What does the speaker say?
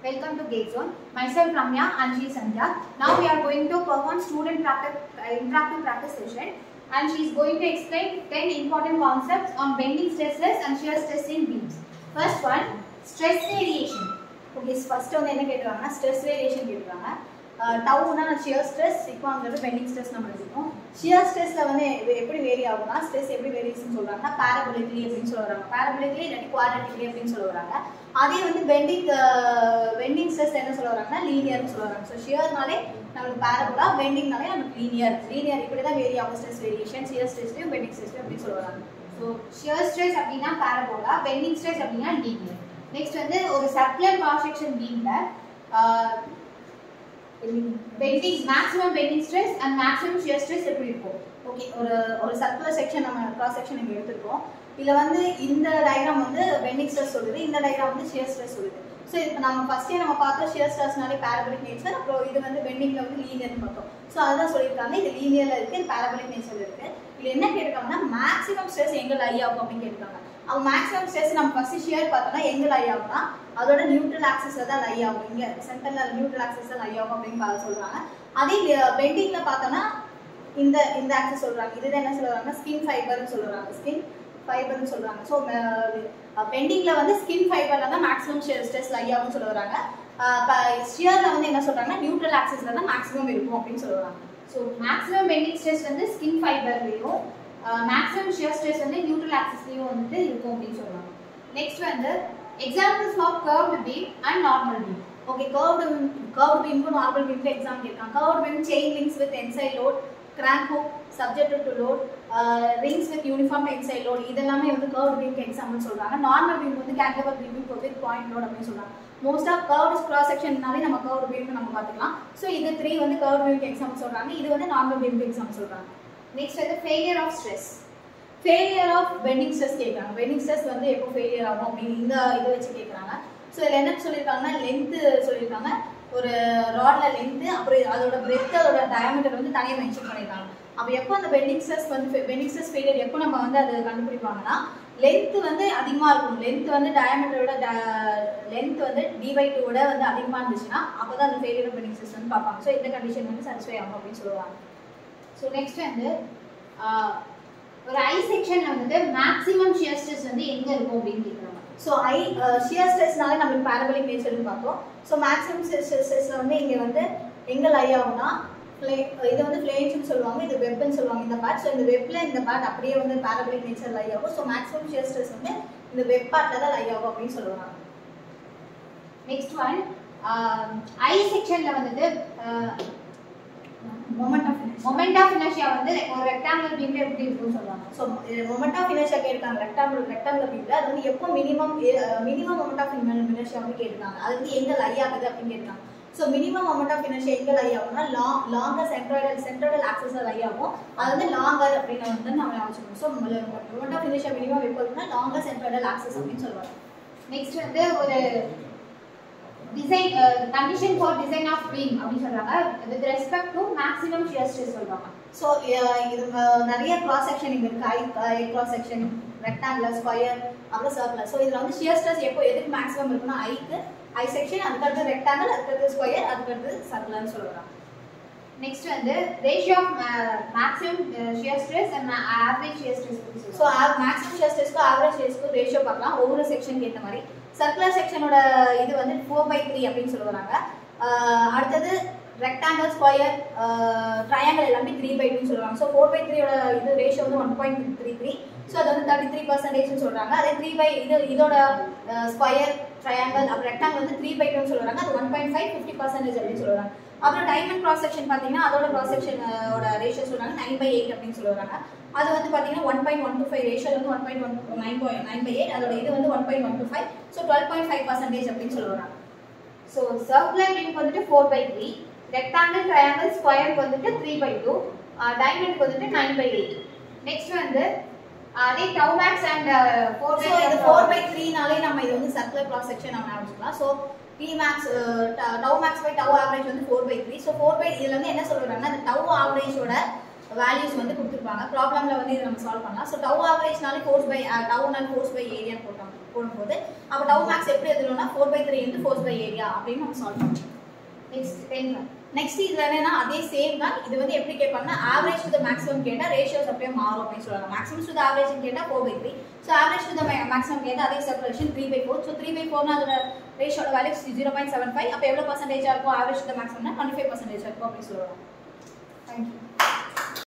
Welcome to Gate Zone. Myself Ramya and she is Sandhya. Now we are going to perform student practice, uh, interactive practice session and she is going to explain 10 important concepts on bending stressless and shear stress in beams. First one, stress variation. Okay first வந்து என்ன கேட்குறாங்கன்னா stress variation கேட்குறாங்க டவுனா shear stress சிக்வாங்கிறது bending stress நம்ம எடுத்துக்கோம் shear ஸ்ட்ரெஸ்ல வந்து எ- எப்படி வேரி ஆகும்னா ஸ்ட்ரெஸ் எப்படி வேரியேஷன் சொல்றாங்கன்னா பேரபோலிக்லி அப்படின்னு சொல்ல வராங்க பேரபோலிக்லி இல்லாட்டி குவாட்ரட்டிக்லி அப்படின்னு சொல்ல வராங்க அதே வந்து பெண்டிங் பெண்டிங் ஸ்ட்ரெஸ் என்ன சொல்ல வராங்கன்னா லீனியர்னு சொல்ல வராங்க ஸோ ஷியர்னாலே நமக்கு பேரபோலா பெண்டிங்னாலே நமக்கு லீனியர் லீனியர் இப்படி தான் வேரி ஆகும் ஸ்ட்ரெஸ் வேரியேஷன் ஷியர் ஸ்ட்ரெஸ்லையும் பெண்டிங் ஸ்ட்ரெஸ்லையும் அப்படின்னு சொல்ல வராங்க ஸோ shear stress அப்படின்னா parabola, bending stress அப்படின்னா linear. Next வந்து ஒரு circular cross section beamல bending maximum bending stress and maximum shear stress எப்படி இருக்கும் ஓகே ஒரு ஒரு சர்க்குலர் செக்ஷன் நம்ம கிராஸ் செக்ஷன் இங்கே எடுத்திருக்கோம் இதில் வந்து இந்த டயக்ராம் வந்து பெண்டிங் ஸ்ட்ரெஸ் சொல்லுது இந்த டயக்ராம் வந்து ஷியர் ஸ்ட்ரெஸ் சொல்லுது ஸோ இப்போ நம்ம ஃபர்ஸ்டே நம்ம பார்த்தோம் ஷியர் ஸ்ட்ரெஸ்னாலே பேரபலிக் நேச்சர் அப்புறம் இது வந்து பெண்டிங்கில் வந்து லீனியர்னு பார்த்தோம் ஸோ அதுதான் சொல்லியிருக்காங்க இது லீனியரில் இருக்குது இது பேரபலிக் நேச்சர் இருக்குது இது என்ன கேட்டிருக்காங்கன்னா மேக்ஸிமம் ஸ்ட்ரெஸ் எங்கே லை ஆகும் அப்படின்னு கேட்டிருக்காங்க அவங்க மேக்ஸிமம் ஸ்ட்ரெஸ் நம்ம ஃபர்ஸ்ட் ஷியர் பார்த்தோம்னா எங்கே லை ஆகும்னா அதோட நியூட்ரல் ஆக்சஸில் தான் லை ஆகும் இங்கே சென்டரில் நியூட்ரல் ஆக்சஸ் தான் லை ஆகும் அப்படின்னு பா- சொல்றாங்க அதே பெண்டிங்கில் பார்த்தோம்னா இந்த இந்த ஆக்சஸ் சொல்றாங்க இதுதான் என்ன சொல்றாங்க ஸ்கின் ஃபைபர்னு சொல்றாங்க ஸ்கின் ஃபைபர்னு சொல்றாங்க ஸோ பெண்டிங்ல வந்து ஸ்கின் ஃபைபர்ல தான் மேக்ஸிமம் ஸ்ட்ரெஸ் லை ஆகும்னு சொல்ல வராங்க ஷியர்ல வந்து என்ன சொல்றாங்கன்னா நியூட்ரல் ஆக்சஸ்ல தான் மேக்ஸிமம் இருக்கும் அப்படின்னு சொல்லுவாங்க ஸோ மேக்ஸிமம் பெண்டிங் ஸ்ட்ரெஸ் வந்து ஸ்கின் ஃபைபர்லேயும் மேக்ஸிமம் shear stress வந்து நியூட்ரல் ஆக்சஸ்லேயும் வந்துட்டு இருக்கும் அப்படின்னு சொல்லுவாங்க நெக்ஸ்ட் வந்து examples of curved beam and normal beam okay curved curved பீம்க்கு நார்மல் பீம்க்கு எக்ஸாம் கேட்காங்க curved beam chain links with tensile load crank hook subject to load rings with uniform tensile load இதெல்லாமே வந்து கர்வ்டு பீம்க்கு example சொல்றாங்க normal beam வந்து cantilever beam with point load அப்படின்னு சொல்றாங்க மோஸ்ட் ஆஃப் கர்வ்டு கிராஸ் செக்ஷன்னாலே நம்ம கர்வ்டு பீம் நம்ம பார்த்துக்கலாம் ஸோ இது த்ரீ வந்து கர்வ்டு பீம்க்கு எக்ஸாம்பிள் சொல்றாங்க இது வந்து நார்மல் பீம்க்கு எக்ஸாம்பிள் சொல்றாங்க நெக்ஸ்ட் வந்து failure of stress failure of bending stress கேட்குறாங்க பெண்டிங் ஸ்ட்ரெஸ் வந்து எப்போ ஃபெயிலியர் ஆகும் அப்படின்னு இந்த இதை வச்சு கேட்குறாங்க ஸோ இதில் என்ன சொல்லியிருக்காங்கன்னா லென்த்து சொல்லியிருக்காங்க ஒரு ராட்ல லென்த்து அப்புறம் இது- அதோட பிரெத் அதோட டயமீட்டர் வந்து தனியாக மென்ஷன் பண்ணியிருக்காங்க அப்போ எப்போ அந்த பெண்டிங் ஸ்ட்ரெஸ் வந்து பெண்டிங் ஸ்ட்ரெஸ் ஃபெயிலியர் எப்போ நம்ம வந்து அது கண்டுபிடிப்பாங்கன்னா லென்த் வந்து அதிகமாக இருக்கும் லென்த் வந்து டயமீட்டரோட லென்த் வந்து டிவை டூவோட வந்து அதிகமாக இருந்துச்சுன்னா அப்போ தான் அந்த ஃபெயிலியர் பெண்டிங் ஸ்ட்ரெஸ் வந்து பார்ப்பாங்க ஸோ இந்த கண்டிஷன் வந்து சாட்டிஸ்ஃபை ஆகும் அப்படின்னு சொல்லுவாங்க ஸோ நெக்ஸ்ட் வந்து ஆஹ், ஒரு ஐ செக்ஷன்ல வந்துட்டு மேக்ஸிமம் shear stress வந்து எங்க இருக்கும் அப்படின்னு கேட்குறாங்க ஸோ ஐ ஷியர் ஸ்ட்ரெஸ்னாலே நம்மளுக்கு பேரபலிக் நேச்சர்னு பார்த்தோம் ஸோ மேக்ஸிமம் ஸ்ட்ரெஸ்ல வந்து இங்கே வந்து எங்கே லை ஆகும்னா ஃப்ளே இது வந்து ஃப்ளேம்ஸ்னு சொல்லுவாங்க இது வெப்னு சொல்லுவாங்க இந்த பார்ட் ஸோ இந்த வெப்பில் இந்த பார்ட் அப்படியே வந்து பேரபலிக் நேச்சர் லை ஆகும் ஸோ மேக்ஸிமம் ஷியர் ஸ்ட்ரெஸ் வந்து இந்த வெப் பார்ட்டில் தான் லை ஆகும் அப்படின்னு சொல்லுவாங்க நெக்ஸ்ட் ஒன் ஐ செக்ஷன்ல வந்துட்டு moment of moment of inertia வந்து ஒரு ரெக்டாங்குலர் பீம்ல எப்படி இருக்கும்னு சொல்லுவாங்க ஸோ மொமெண்ட் ஆஃப் இனர்ஷியா கேட்டிருக்காங்க ரெக்டாங்கிள் ரெக்டாங்கிள் பீப்பில் அது வந்து எப்போ minimum minimum moment of inertia வந்து கேட்டிருக்காங்க அது வந்து எங்கே லை ஆகுது அப்படின்னு கேட்டிருக்காங்க so minimum moment of inertia எங்கே லை ஆகும்னா long longer central central axis lie ஆகும் அது வந்து லாங்கர் அப்படின்னு வந்து நம்ம யோசிக்கணும் so moment of inertia minimum எப்போ இருக்குன்னா லாங்கர் சென்ட்ரல் ஆக்சஸ் அப்படின்னு சொல்லுவாங்க நெக்ஸ்ட் வந்து ஒரு design condition for design of beam அப்படின்னு சொல்றாங்க with respect to maximum shear stress சொல்றாங்க ஸோ இது அஹ், நிறைய கிராஸ் செக்ஷன் இங்கே இருக்கு I I cross section rectangular square அப்புறம் சர்க்குலர் ஸோ இதில் வந்து ஷியர் ஸ்ட்ரெஸ் எப்போ எதுக்கு மேக்ஸிமம் இருக்குன்னா ஐக்கு ஐ செக்ஷன் அதுக்கடுத்து ரெக்டாங்கிள் அதுக்கடுத்து ஸ்கொயர் அதுக்கடுத்து சர்க்குலர்னு சொல்லுவாங்க நெக்ஸ்ட் வந்து ratio of maximum shear stress and average shear stress பத்தி ஸோ சொல்றாங்க மேக்ஸிமம் ஷியர் ஸ்ட்ரெஸ்க்கு ஆவரேஜ் ஸ்ட்ரெஸ்க்கு ரேஷியோ பார்க்கலாம் ஒவ்வொரு செக்ஷனுக்கு ஏற்ற மாதிரி சர்க்குலர் செக்ஷனோட இது வந்து ஃபோர் பை த்ரீ அப்படின்னு சொல்லுவாங்க ஆஹ் அடுத்தது ரெக்டாங்கிள் ஸ்கொயர் ட்ரையாங்கிள் எல்லாமே த்ரீ பை டூன்னு சொல்லுவாங்க ஸோ ஃபோர் பை த்ரீயோட இது ரேஷியோ வந்து one point three three so அது வந்து தேர்ட்டி த்ரீ பர்சன்டேஜ்னு சொல்கிறாங்க அதே த்ரீ பை இது இதோட ஸ்கொயர் ட்ரையாங்கிள் அப்புறம் ரெக்டாங்கிள் வந்து த்ரீ பை டூன்னு சொல்லுவாங்க அது one point five fifty percentage அப்படின்னு சொல்லுவாங்க அப்புறம் டைமண்ட் கிராஸ் செக்ஷன் பார்த்தீங்கன்னா அதோட கிராஸ் செக்ஷனோட ரேஷியோ சொல்றாங்க நைன் பை எயிட் அப்படின்னு சொல்லுவாங்க அது வந்து பார்த்தீங்கன்னா one point one two five ratio வந்து one point one nine point nine by eight அதோட இது வந்து one point one two five so twelve point five percentage அப்படின்னு சொல்லுவாங்க ஸோ சர்க்குலர் பீம்க்கு வந்துட்டு four by three rectangle triangle ஸ்கொயருக்கு வந்துட்டு த்ரீ பை டூ டைமண்ட்க்கு வந்துட்டு நைன் பை எயிட் நெக்ஸ்ட் வந்து அதே tau max and four so இது ஃபோர் பை த்ரீனாலே நம்ம இது வந்து சர்க்குலர் கிராஸ் செக்ஷன் நம்ம ஆரம்பிச்சுக்கலாம் so B max tau max by tau average வந்து four by three so four by இதில் வந்து என்ன சொல்றாங்கன்னா அந்த டவு ஆவரேஜோட வேல்யூஸ் வந்து கொடுத்துருப்பாங்க ப்ராப்ளம்ல வந்து இதை நம்ம சால்வ் பண்ணலாம் ஸோ டவு ஆவரேஜ்னாலே ஃபோர்ஸ் பை டவுனால் ஃபோர்ஸ் பை ஏரியா போட்டோம் போடும்போது அப்போ டவு மேக்ஸ் எப்படி எழுதணும்னா four by three into four by area அப்படின்னு நம்ம சால்வ் பண்ணுவோம் நெக்ஸ்ட் டென் நெக்ஸ்ட் இதுல என்னன்னா அதே சேம் தான் இது வந்து எப்படி கேட்பாங்கன்னா ஆவரேஜ் டு த மேக்ஸிமம் கேட்டா ரேஷியோஸ் அப்படியே மாறும் அப்படின்னு சொல்லுவாங்க மேக்ஸிமம் டு த ஆவரேஜ் கேட்டா four by three so average to the maximum கேட்டா அதே சப்ரேஷன் three by four so three by ஃபோர்னா அதோட ரேஷியோட value zero point seven five அப்போ எவ்வளோ பர்சன்டேஜா இருக்கும் ஆவரேஜ் டு த மேக்ஸிமம்னா டுவெண்ட்டி ஃபைவ் பர்சன்டேஜ் இருக்கும் அப்படின்னு சொல்லுவாங்க தேங்க்யூ